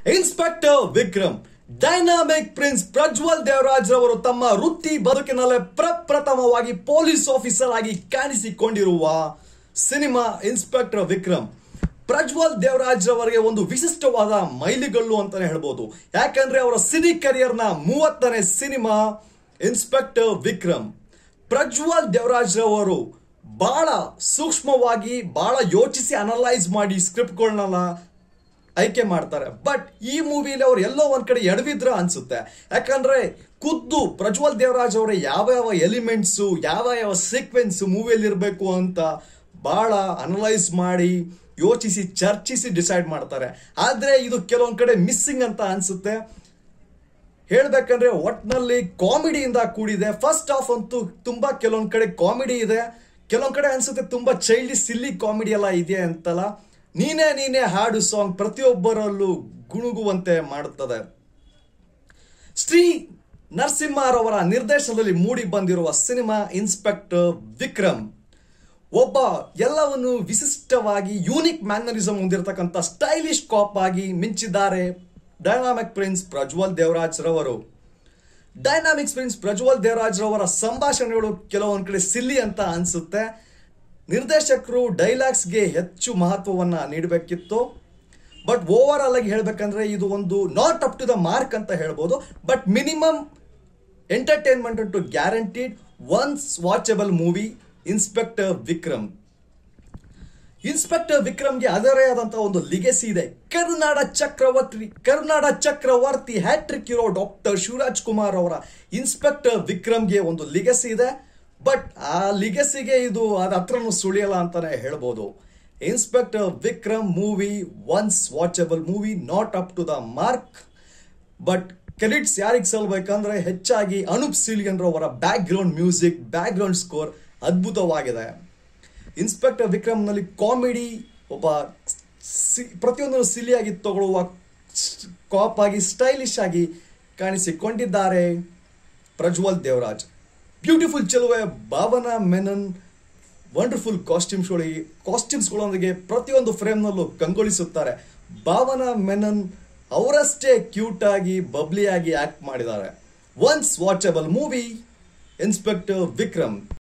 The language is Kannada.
inspector Vikram dynamic prince Prajwal Devaraj ರವರು ತಮ್ಮ ವೃತ್ತಿ ಬದುಕಿನಲ್ಲೇ ಪ್ರಪ್ರಥಮವಾಗಿ ಪೊಲೀಸ್ ಆಫೀಸರ್ ಆಗಿ ಕಾಣಿಸಿಕೊಂಡಿರುವ ಸಿನಿಮಾ ಇನ್ಸ್ಪೆಕ್ಟರ್ ವಿಕ್ರಮ್ ಪ್ರಜ್ವಲ್ ದೇವರಾಜ್ ರವರಿಗೆ ಒಂದು ವಿಶಿಷ್ಟವಾದ ಮೈಲಿಗಲ್ಲು ಅಂತಾನೆ ಹೇಳ್ಬೋದು ಯಾಕಂದ್ರೆ ಅವರ ಸಿನಿ ಕರಿಯರ್ನ ಮೂವತ್ತನೇ ಸಿನಿಮಾ ಇನ್ಸ್ಪೆಕ್ಟರ್ ವಿಕ್ರಮ್ ಪ್ರಜ್ವಲ್ ದೇವರಾಜ್ ರವರು ಬಹಳ ಸೂಕ್ಷ್ಮವಾಗಿ ಬಹಳ ಯೋಚಿಸಿ ಅನಲೈಸ್ ಮಾಡಿ ಸ್ಕ್ರಿಪ್ಟ್ಗಳನ್ನೆಲ್ಲ ಆಯ್ಕೆ ಮಾಡ್ತಾರೆ ಬಟ್ ಈ ಮೂವಿಲಿ ಅವ್ರು ಎಲ್ಲೋ ಒಂದ್ ಕಡೆ ಎಡವಿದ್ರ ಅನ್ಸುತ್ತೆ ಯಾಕಂದ್ರೆ ಖುದ್ದು ಪ್ರಜ್ವಲ್ ದೇವರಾಜ್ ಅವರ ಯಾವ ಯಾವ ಎಲಿಮೆಂಟ್ಸು ಯಾವ ಯಾವ ಸೀಕ್ವೆನ್ಸ್ ಮೂವಿಯಲ್ಲಿ ಇರಬೇಕು ಅಂತ ಬಹಳ ಅನಲೈಸ್ ಮಾಡಿ ಯೋಚಿಸಿ ಚರ್ಚಿಸಿ ಡಿಸೈಡ್ ಮಾಡ್ತಾರೆ ಆದ್ರೆ ಇದು ಕೆಲವೊಂದ್ ಕಡೆ ಮಿಸ್ಸಿಂಗ್ ಅಂತ ಅನ್ಸುತ್ತೆ ಹೇಳ್ಬೇಕಂದ್ರೆ ಒಟ್ನಲ್ಲಿ ಕಾಮಿಡಿಯಿಂದ ಕೂಡಿದೆ ಫಸ್ಟ್ ಹಾಫ್ ಅಂತೂ ತುಂಬಾ ಕೆಲವೊಂದ್ ಕಡೆ ಕಾಮಿಡಿ ಇದೆ ಕೆಲವೊಂದ್ ಕಡೆ ಅನ್ಸುತ್ತೆ ತುಂಬಾ ಚೈಲ್ಡಿ ಸಿಲ್ಲಿ ಕಾಮಿಡಿ ಎಲ್ಲ ಇದೆ ಅಂತಲ್ಲ ನೀನೇ ನೀನೇ ಹಾಡು ಸಾಂಗ್ ಪ್ರತಿಯೊಬ್ಬರಲ್ಲೂ ಗುಣುಗುವಂತೆ ಮಾಡುತ್ತದೆ ಶ್ರೀ ನರಸಿಂಹರವರ ನಿರ್ದೇಶನದಲ್ಲಿ ಮೂಡಿ ಬಂದಿರುವ ಸಿನಿಮಾ ಇನ್ಸ್ಪೆಕ್ಟರ್ ವಿಕ್ರಮ್ ಒಬ್ಬ ಎಲ್ಲವನ್ನು ವಿಶಿಷ್ಟವಾಗಿ ಯೂನಿಕ್ ಮ್ಯಾನರಿಸಮ್ ಹೊಂದಿರತಕ್ಕಂಥ ಸ್ಟೈಲಿಶ್ ಕಾಪ್ ಆಗಿ ಮಿಂಚಿದ್ದಾರೆ ಡೈನಾಮಿಕ್ ಪ್ರಿನ್ಸ್ ಪ್ರಜ್ವಲ್ ದೇವರಾಜ್ ರವರು ಡೈನಾಮಿಕ್ಸ್ ಪ್ರಿನ್ಸ್ ಪ್ರಜ್ವಲ್ ದೇವರಾಜ್ ರವರ ಸಂಭಾಷಣೆಗಳು ಕೆಲವೊಂದು ಕಡೆ ಸಿಲ್ಲಿ ಅಂತ ಅನ್ಸುತ್ತೆ ನಿರ್ದೇಶಕರು ಡೈಲಾಗ್ಸ್ಗೆ ಹೆಚ್ಚು ಮಹತ್ವವನ್ನ ನೀಡಬೇಕಿತ್ತು ಬಟ್ ಓವರ್ ಆಲ್ ಆಗಿ ಹೇಳ್ಬೇಕಂದ್ರೆ ಇದು ಒಂದು not up to the mark ಅಂತ ಹೇಳ್ಬೋದು but minimum entertainment to guaranteed once watchable movie inspector Vikram inspector ವಿಕ್ರಮ್ಗೆ ಅದರೇ ಆದಂತಹ ಒಂದು ಲಿಗೆಸಿ ಇದೆ ಕರುನಾಡ ಚಕ್ರವರ್ತಿ ಕರುನಾಡ ಚಕ್ರವರ್ತಿ ಹ್ಯಾಟ್ರಿಕ್ ಇರೋ ಡಾಕ್ಟರ್ ಶಿವರಾಜ್ ಕುಮಾರ್ ಅವರ ಇನ್ಸ್ಪೆಕ್ಟರ್ ವಿಕ್ರಮ್ಗೆ ಒಂದು ಲಿಗೆಸಿ ಇದೆ ಬಟ್ ಆ ಲಿಗೆಸಿಗೆ ಇದು ಅದ ಹತ್ರನೂ ಸುಳಿಯಲ್ಲ ಅಂತಾನೆ ಹೇಳ್ಬೋದು inspector Vikram movie once watchable movie not up to the mark but credits ಯಾರಿಗೆ ಸಲ್ಬೇಕಂದ್ರೆ ಹೆಚ್ಚಾಗಿ ಅನೂಪ್ ಸಿಲಿಯನ್ ಅವರ background music background score ಅದ್ಭುತವಾಗಿದೆ ಇನ್ಸ್ಪೆಕ್ಟರ್ ವಿಕ್ರಮ್ನಲ್ಲಿ ಕಾಮಿಡಿ ಒಬ್ಬ ಸಿ ಪ್ರತಿಯೊಂದನ್ನು ಸಿಲಿಯಾಗಿ ತಗೊಳ್ಳುವ ಕಾಪ್ ಆಗಿ ಸ್ಟೈಲಿಶ್ ಆಗಿ ಕಾಣಿಸಿಕೊಂಡಿದ್ದಾರೆ ಪ್ರಜ್ವಲ್ ದೇವರಾಜ್ ಬ್ಯೂಟಿಫುಲ್ ಚೆಲುವೆ ಭಾವನಾ ಮೆನನ್ ವಂಡರ್ಫುಲ್ ಕಾಸ್ಟ್ಯೂಮ್ಸ್ಗಳು ಕಾಸ್ಟ್ಯೂಮ್ಸ್ಗಳೊಂದಿಗೆ ಪ್ರತಿಯೊಂದು ಫ್ರೇಮ್ನಲ್ಲೂ ಕಂಗೊಳಿಸುತ್ತಾರೆ ಭಾವನಾ ಮೆನನ್ ಅವರಷ್ಟೇ ಕ್ಯೂಟ್ ಆಗಿ ಬಬ್ಲಿ ಆಗಿ ಆಕ್ಟ್ ಮಾಡಿದ್ದಾರೆ once watchable movie inspector Vikram